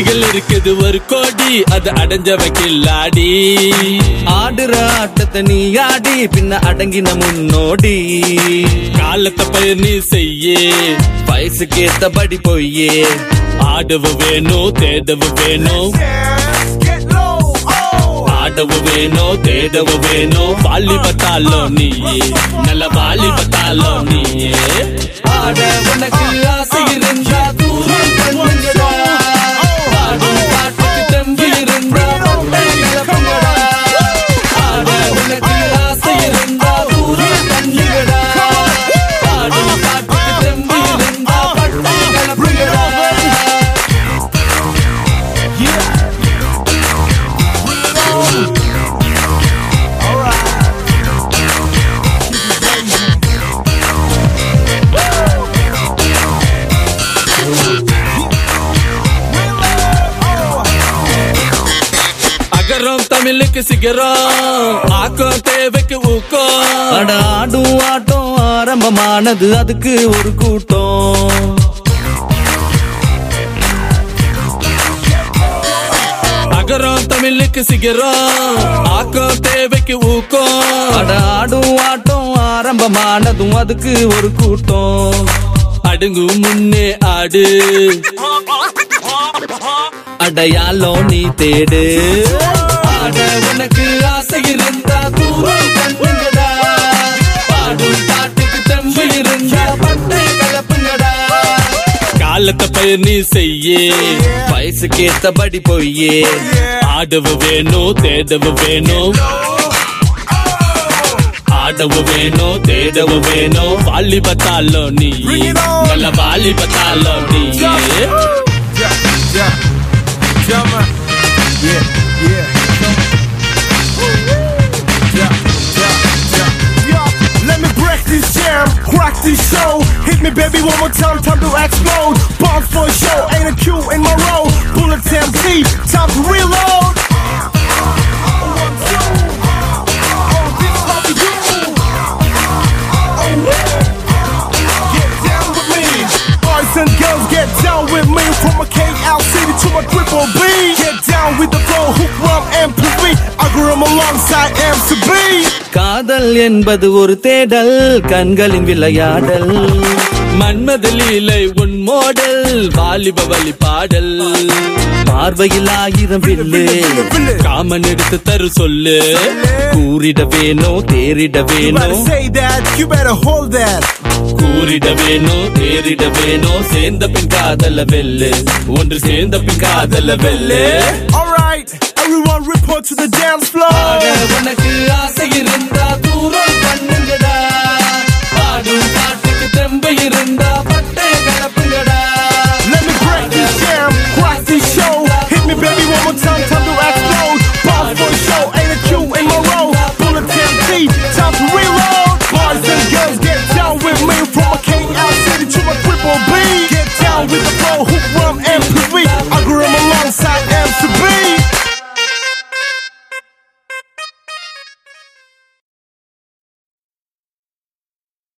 ஆசைகள் இருக்குது ஒரு கோடி அது அடைஞ்சவ கில்லாடி ஆடுற ஆட்டத்தை நீ ஆடி பின்ன அடங்கின முன்னோடி காலத்தை பயிர் நீ செய்ய வயசுக்கு ஏத்தபடி பொய்யே ஆடவு வேணும் தேடவு வேணும் Get low, oh. ஆடவு வேணும் தேடவு வேணும் வாலி பத்தாலோ நீயே நல்ல வாலி பத்தாலோ நீயே ஆட உனக்கு ஆசை இருந்தா தூரம் பண்ணுங்கடா பாடும் பாட்டுக்கு தம்பி இருந்தா பட்டை கிளப்புங்கடா ஆட உனக்கு ஆசை இருந்தா தூரம் பண்ணுங்கடா பாடும் பாட்டுக்கு தம்பி இருந்தா பட்டை கிளப்புங்கடா அகரம் தமிழுக்கு சிகரம் ஆக்கம் தேவைக்கு ஊக்கம் அட ஆடும் ஆட்டம் ஆரம்பமானது அதுக்கு ஒரு கூட்டம் அகரம் தமிழுக்கு சிகரம் ஆக்கம் தேவைக்கு ஊக்கம் அட ஆடும் ஆட்டம் ஆரம்பமானதும் அதுக்கு ஒரு கூட்டம் அடங்கும் முன்னே ஆடு அடையாளம் நீ தேடு ஆட உனக்கு ஆசை இருந்தா தூரம் கண்ணுங்கடா பாடும் பாட்டுக்கு தம்பி இருந்தா பட்டை கலப்புங்கடா காலத்தை பயிர் நீ செய்ய வயசுக்கு ஏத்தபடி பொய்யே ஆடவு வேணும் தேடவு வேணும் ஆடவு வேணும் தேடவு வேணும் வாலி பத்தாலோ நீ நல்ல வாலி பத்தாலோ நீ Yeah, yeah, yeah, man. Yeah, yeah. Yeah, yeah, yeah. Yeah, let me break this jam, crack this show. Hit me, baby, one more time, time to explode. Bomb for a show, ain't a Q in my row. Bullets empty, time to reload. One, two. Oh, this is how we do. Oh, Get down with me. Boys and girls, get down with me. From a KL City to my triple B. Get down with the flow, hook, rum, and PV. I grew up alongside MCB. காதல் என்பது ஒரு தேடல் கண்களின் விளையாடல் மன்மத லீலை உன் modal வாலிப வழி பாடல் பார்வையில் ஆயிரம் வில்லு காமன் எடுத்து தரு சொல்லு கூறிட வேணும் தேறிட You better வேணும் say that, you better hold that. கூறிட வேணும் தேறிட வேணும் சேர்ந்த பின் காதல வெல்லு ஒன்று சேர்ந்த பின் காதல வெல்லு Alright, everyone report to the dance floor. ஆட உனக்கு ஆசை இருந்தா